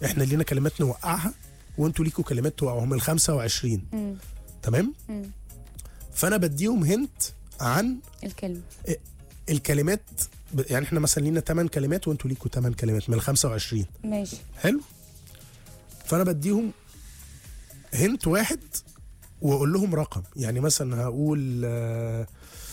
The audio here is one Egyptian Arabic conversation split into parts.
احنا لينا كلمات نوقعها وانتوا ليكوا كلمات توقعوهم ال 25 مم. تمام مم. فانا بديهم هنت عن الكلمه الكلمات ب- يعني احنا مثلا لينا 8 كلمات وانتوا ليكوا 8 كلمات من ال 25 ماشي حلو فانا بديهم هنت واحد واقول لهم رقم يعني مثلا هقول آه،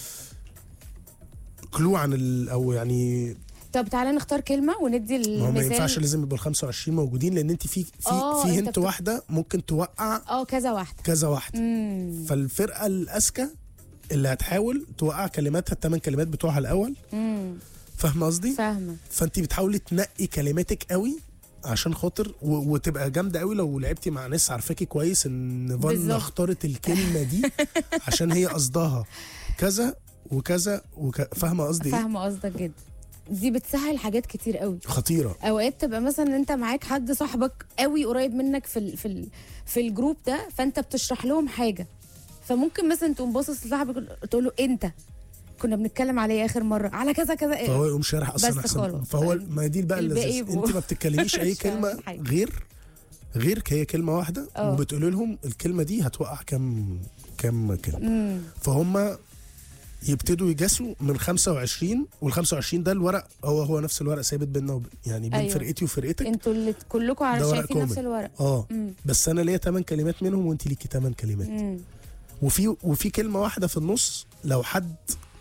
كلو عن ال او يعني طب تعالى نختار كلمه وندي ما هو ما ينفعش المثال لازم يبقوا ال 25 موجودين لان انت في في آه، في أنت هنت بت- واحده ممكن توقع اه كذا واحده كذا واحده امم فالفرقه الاذكى اللي هتحاول توقع كلماتها الثمان كلمات بتوعها الاول امم فاهمه قصدي؟ فاهمه فانت بتحاولي تنقي كلماتك قوي عشان خاطر و... وتبقى جامده قوي لو لعبتي مع ناس عارفاكي كويس ان فانا بالظبط. اختارت الكلمه دي عشان هي قصدها كذا وكذا وك... فاهمه قصدي ايه؟ فاهمه قصدك جدا دي بتسهل حاجات كتير قوي خطيره اوقات تبقى مثلا انت معاك حد صاحبك قوي قريب منك في ال في ال في الجروب ده فانت بتشرح لهم حاجه فممكن مثلا تقوم باصص لصاحبك تقول له انت كنا بنتكلم عليه اخر مره على كذا كذا فهو يقوم شارح اصلا بس احسن خلاص. فهو ما دي بقى الباقي اللذيذ يبقوا انت ما بتتكلميش اي مش كلمه فاهمين حاجة. غير غير هي كلمه واحده اه. وبتقولي لهم الكلمه دي هتوقع كام كام كلمه امم فهم يبتدوا يجاسوا من 25 وال 25 ده الورق هو هو نفس الورق ثابت بيننا وب... يعني بين أيوة. فرقتي وفرقتك انتوا اللي كلكم على ده ورق شايفين نفس كومن. الورق اه امم بس انا ليا 8 كلمات منهم وانت ليكي 8 كلمات امم وفي وفي كلمه واحده في النص لو حد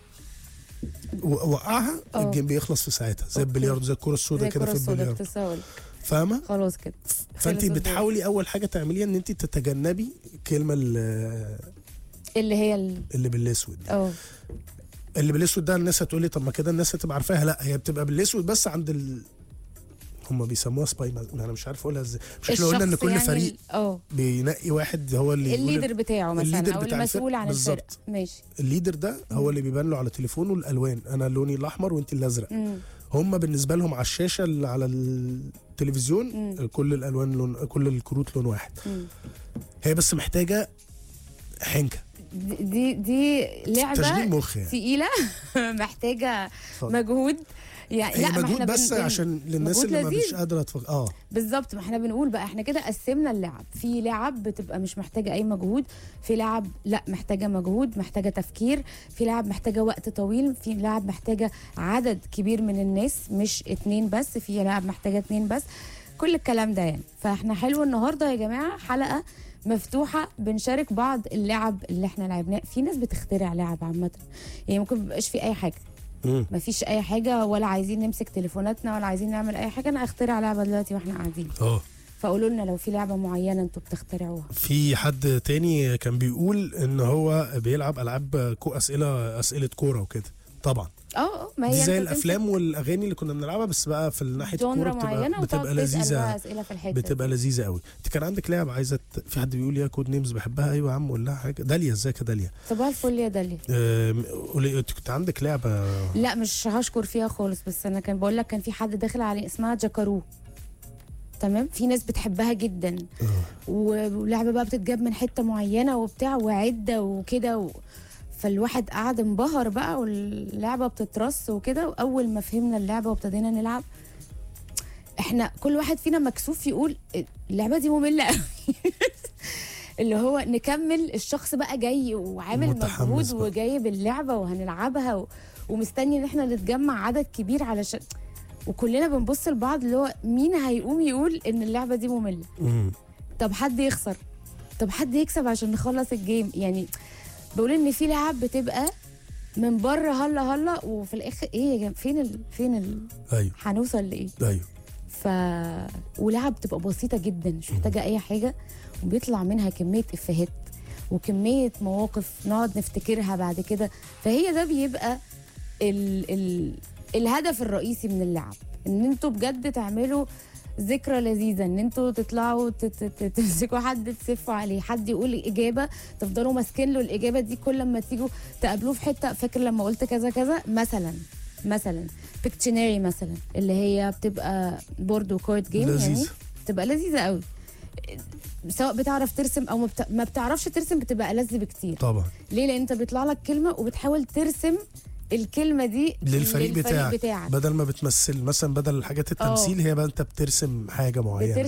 و- وقعها اه. الجيم بيخلص في ساعتها زي اوكي. البلياردو زي الكره زي السوداء كده الكرة في السوداء البلياردو كنت هقول. فاهمه خلاص كده فانت خلص الدور. بتحاولي اول حاجه تعمليها ان انت تتجنبي الكلمه اللي, اللي هي ال... اللي بالاسود دي اه اللي بالاسود ده الناس هتقول لي طب ما كده الناس هتبقى عارفاها لا هي بتبقى بالاسود بس عند ال... هم بيسموها سباي ما انا مش عارف اقولها ازاي مش احنا قلنا ان الشخص كل يعني فريق ال- اه بينقي واحد هو اللي يقول الليدر بتاعه مثلا الليدر او بتاع المسؤول الفرق. عن الفرق بالظبط. ماشي الليدر ده هو اللي بيبان له على تليفونه الالوان انا لوني الاحمر وانت الازرق امم هم بالنسبه لهم على الشاشه اللي على التلفزيون مم. كل الالوان لون كل الكروت لون واحد مم. هي بس محتاجه حنكه دي دي لعبه تشغيل مخ يعني تقيله محتاجه اتفضل. مجهود يعني هي لا ما مجهود احنا بس بن- بن- عشان للناس مجهود اللي ما لذيذ. مش قادره تفكر اه بالظبط ما احنا بنقول بقى احنا كده قسمنا اللعب في لعب بتبقى مش محتاجه اي مجهود في لعب لا محتاجه مجهود محتاجه تفكير في لعب محتاجه وقت طويل في لعب محتاجه عدد كبير من الناس مش اتنين بس في لعب محتاجه اتنين بس كل الكلام ده يعني فاحنا حلو النهارده يا جماعه حلقه مفتوحه بنشارك بعض اللعب اللي احنا لعبناها في ناس بتخترع لعب عامه يعني ممكن ميبقاش في اي حاجه مم. مفيش اي حاجه ولا عايزين نمسك تليفوناتنا ولا عايزين نعمل اي حاجه انا اخترع لعبه دلوقتي واحنا قاعدين اه فقولوا لنا لو في لعبه معينه انتوا بتخترعوها في حد تاني كان بيقول ان هو بيلعب العاب كو اسئله اسئله كوره وكده طبعا اه اه ما هي دي زي أنت الافلام والاغاني اللي كنا بنلعبها بس بقى في تمسك ناحيه جونرا الكوره معينه بتبقى, وتقعد بتبقى تسال بقى لذيذه اسئله في الحته بتبقى لذيذه قوي انت كان عندك لعبه عايزه ت- في حد بيقول يا كود نيمز بحبها ايوه يا عم قول لها حاجه داليا ازيك يا داليا صباح الفل يا داليا آم، قولي انت كنت عندك لعبه لا مش هشكر فيها خالص بس انا كان بقول لك كان في حد داخل عليه اسمها جاكارو تمام في ناس بتحبها جدا آه. ولعبه بقى بتتجاب من حته معينه وبتاع وعده وكده و... فالواحد قعد انبهر بقى واللعبه بتترص وكده واول ما فهمنا اللعبه وابتدينا نلعب احنا كل واحد فينا مكسوف يقول اللعبه دي ممله قوي اللي هو نكمل الشخص بقى جاي وعامل متحمس مجهود بقى. وجايب اللعبه وهنلعبها و... ومستني ان احنا نتجمع عدد كبير علشان وكلنا بنبص لبعض اللي هو مين هيقوم يقول ان اللعبه دي ممله مم. طب حد يخسر طب حد يكسب عشان نخلص الجيم يعني بقول ان في لعب بتبقى من بره هلا هلا وفي الاخر ايه يا جماعه فين ال... فين ال... ايوه هنوصل لايه ايوه ف ولعب بتبقى بسيطه جدا مش محتاجه اي حاجه وبيطلع منها كميه افيهات وكميه مواقف نقعد نفتكرها بعد كده فهي ده بيبقى ال... ال... الهدف الرئيسي من اللعب ان انتوا بجد تعملوا ذكرى لذيذه ان انتوا تطلعوا ت- ت- ت- تمسكوا حد تسفوا عليه حد يقول اجابه تفضلوا ماسكين له الاجابه دي كل ما تيجوا تقابلوه في حته فاكر لما قلت كذا كذا مثلا مثلا بيكتشنري مثلا اللي هي بتبقى بورد وكارد جيم يعني لذيذة. بتبقى لذيذه قوي سواء بتعرف ترسم او ما, بت... ما بتعرفش ترسم بتبقى ألذ بكتير طبعا ليه لان انت بيطلع لك كلمه وبتحاول ترسم الكلمه دي للفريق, بتاعك. بتاعك بدل ما بتمثل مثلا بدل حاجات التمثيل هي بقى انت بترسم حاجه معينه